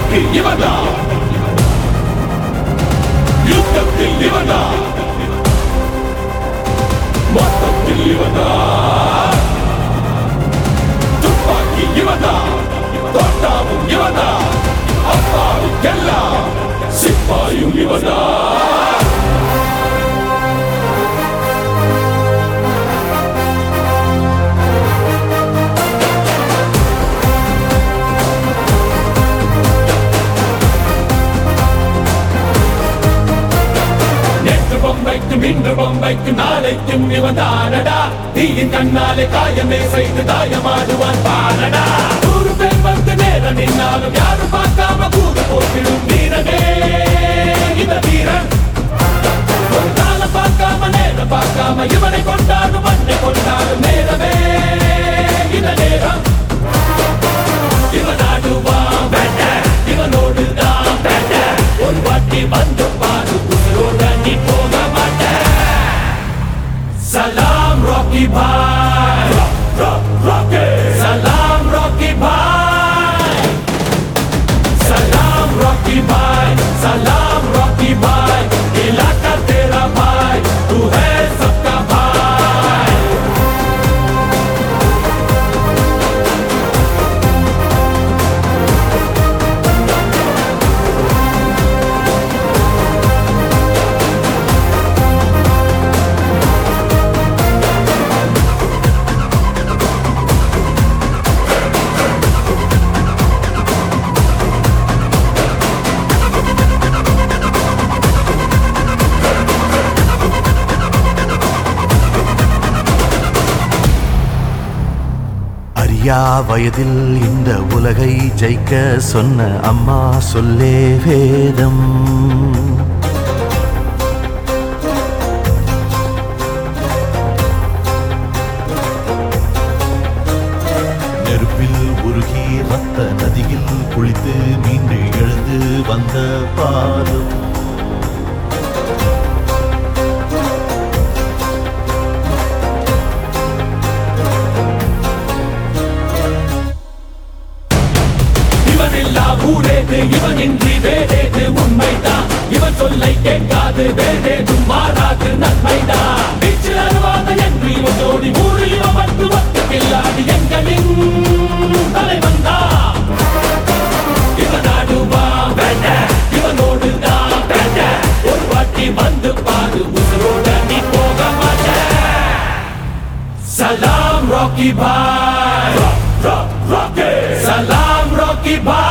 வெற்றிக்கு இவனா யுத்தத்தில் இவனா மொத்தத்தில் இவனா துப்பாக்கி இவனா தோட்டாவும் இவனா அப்பாவுக்கெல்லாம் சிப்பாயும் இவனா நேற்று பொம்மைக்கும் இன்று பொம்மைக்கும் நாளைக்கும் இவன் தானடா தீயின் கண்ணாலே காயமே செய்து தாயமாடுவான் பாரடா நூறு பேர் வந்து நேரம் நின்னாலும் யாரும் பார்க்காம கூட போட்டிடும் வீரனே இந்த வீரன் ஒரு நாளை பார்க்காம நேரம் பார்க்காம இவனை கொண்டாடும் மண்ணை கொண்டாடும் நேரமே இந்த நேரம் இவன் ஆடுவான் வேட்ட இவனோடு தான் வேட்ட ஒரு வாட்டி வந்து பாரு உயிரோட நீ போக மாட்ட சலாம் ராக்கி பாய் ராக்கி சலாம் ராக்கி பாய் सलाम रॉकी भाई सलाम रॉकी भाई इलाका तेरा भाई तू है सबका भाई அறியா வயதில் இந்த உலகை ஜெயிக்க சொன்ன அம்மா சொல்லே வேதம் நெருப்பில் உருகி ரத்த நதியில் குளித்து மீண்டு எழுந்து வந்த பாதம் இவன் இல்லா ஊரேது இவன் இன்றி வேறேது உண்மைதான் இவன் சொல்லை கேட்காது வேறேதும் மாறாது நன்மைதான் வீச்சில் அருவாத என்று இவன் ஜோடி ஊரில் இவன் வந்து ஒத்து கில்லாடி எங்களின் தலைவன் தான் இவன் ஆடுவான் வேண்ட இவனோடு தான் வேண்ட ஒரு வாட்டி வந்து பாரு உசுரோட நீ போக மாட்ட सलाम रॉकी भाई रॉकी सलाम रॉकी भाई